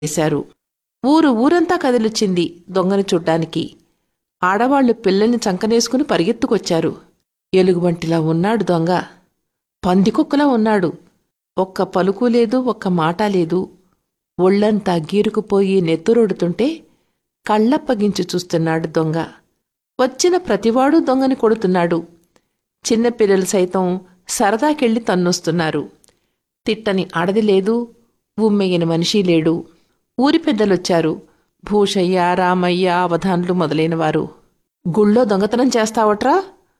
చేశారు ఊరు ఊరంతా కదిలొచ్చింది దొంగని చూడ్డానికి ఆడవాళ్లు పిల్లల్ని చంకనేసుకుని పరిగెత్తుకొచ్చారు ఎలుగుబంటిలా ఉన్నాడు దొంగ పందికొక్కలా ఉన్నాడు ఒక్క పలుకు లేదు ఒక్క మాట లేదు ఒళ్ళంతా గీరుకుపోయి నెత్తురొడుతుంటే కళ్ళప్పగించి చూస్తున్నాడు దొంగ వచ్చిన ప్రతివాడు దొంగని కొడుతున్నాడు చిన్నపిల్లలు సైతం సరదాకెళ్ళి తన్నొస్తున్నారు తిట్టని ఆడది లేదు ఉమ్మెగిన మనిషి లేడు ఊరి పెద్దలొచ్చారు భూషయ్య రామయ్య అవధాన్లు మొదలైనవారు గుళ్ళో దొంగతనం చేస్తావట్రా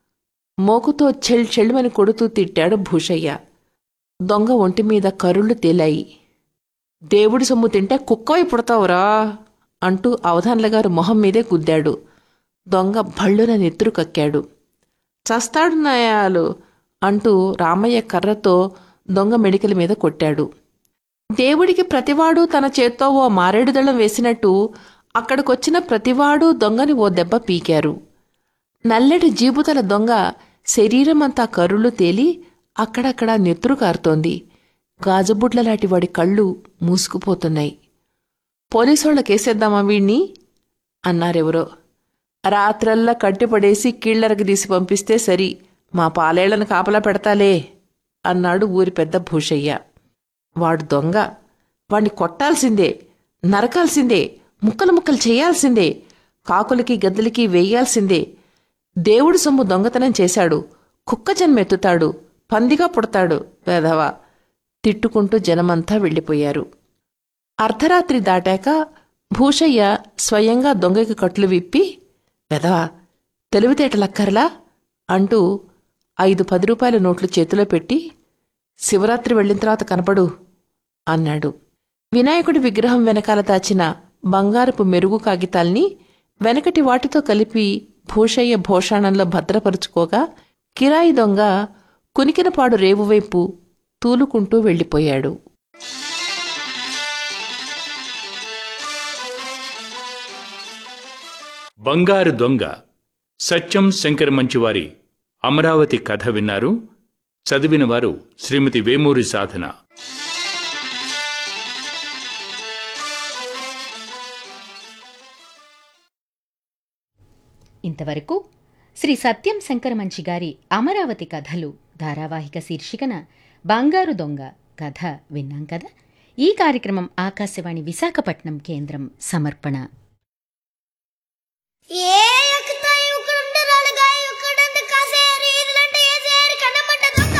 మోకుతో చెల్ చెళ్ళుమని కొడుతూ తిట్టాడు భూషయ్య దొంగ ఒంటి మీద కరుళ్ళు తేలాయి దేవుడి సొమ్ము తింటే కుక్కవై పుడతావురా అంటూ అవధాన్ల గారు మొహం మీదే గుద్దాడు దొంగ భళ్ళున నెత్తురు కక్కాడు చస్తాడు నాయాలు అంటూ రామయ్య కర్రతో దొంగ మెడికల మీద కొట్టాడు దేవుడికి ప్రతివాడు తన చేత్తో ఓ మారేడు దళం వేసినట్టు అక్కడికొచ్చిన ప్రతివాడు దొంగని ఓ దెబ్బ పీకారు నల్లటి జీబుతల దొంగ శరీరమంతా కరుళ్ళు తేలి అక్కడక్కడా నెత్తురు కారుతోంది గాజుబుడ్లలాంటి వాడి కళ్ళు మూసుకుపోతున్నాయి పోలీసోళ్ళ కేసేద్దామా వీణ్ణి అన్నారెవరో రాత్రల్లా కట్టిపడేసి కీళ్లరకి తీసి పంపిస్తే సరి మా పాలేళ్లను కాపలా పెడతాలే అన్నాడు ఊరి పెద్ద భూషయ్య వాడు దొంగ వాణ్ణి కొట్టాల్సిందే నరకాల్సిందే ముక్కలు ముక్కలు చేయాల్సిందే కాకులకి గద్దలకి వేయాల్సిందే దేవుడి సొమ్ము దొంగతనం చేశాడు కుక్క జన్మెత్తుతాడు పందిగా పుడతాడు వేధవా తిట్టుకుంటూ జనమంతా వెళ్ళిపోయారు అర్ధరాత్రి దాటాక భూషయ్య స్వయంగా దొంగకి కట్లు విప్పి వెదవా తెలివితేటలక్కర్లా అంటూ ఐదు పది రూపాయల నోట్లు చేతిలో పెట్టి శివరాత్రి వెళ్ళిన తర్వాత కనపడు అన్నాడు వినాయకుడి విగ్రహం వెనకాల దాచిన బంగారపు మెరుగు కాగితాల్ని వెనకటి వాటితో కలిపి భూషయ్య భోషాణంలో భద్రపరుచుకోగా కిరాయి దొంగ కునికినపాడు రేవువైపు తూలుకుంటూ వెళ్ళిపోయాడు బంగారు దొంగ సత్యం శంకర్ మంచివారి అమరావతి కథ విన్నారు చదివిన వారు శ్రీమతి వేమూరి సాధన ఇంతవరకు శ్రీ సత్యం శంకరమంచి గారి అమరావతి కథలు ధారావాహిక శీర్షికన బంగారు దొంగ కథ విన్నాం కదా ఈ కార్యక్రమం ఆకాశవాణి విశాఖపట్నం కేంద్రం సమర్పణ ఏ ఎక్కుతా ఇక్కడుంటే రాలుగా ఇక్కడుంది కాసేరు ఇల్లంటే ఏసేరు కన్నమంట దొంగ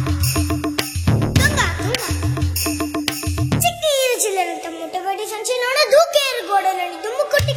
దొంగ దొంగ దొంగ చిక్కి చిల్లరంత ముట్టబడి సంచిలోన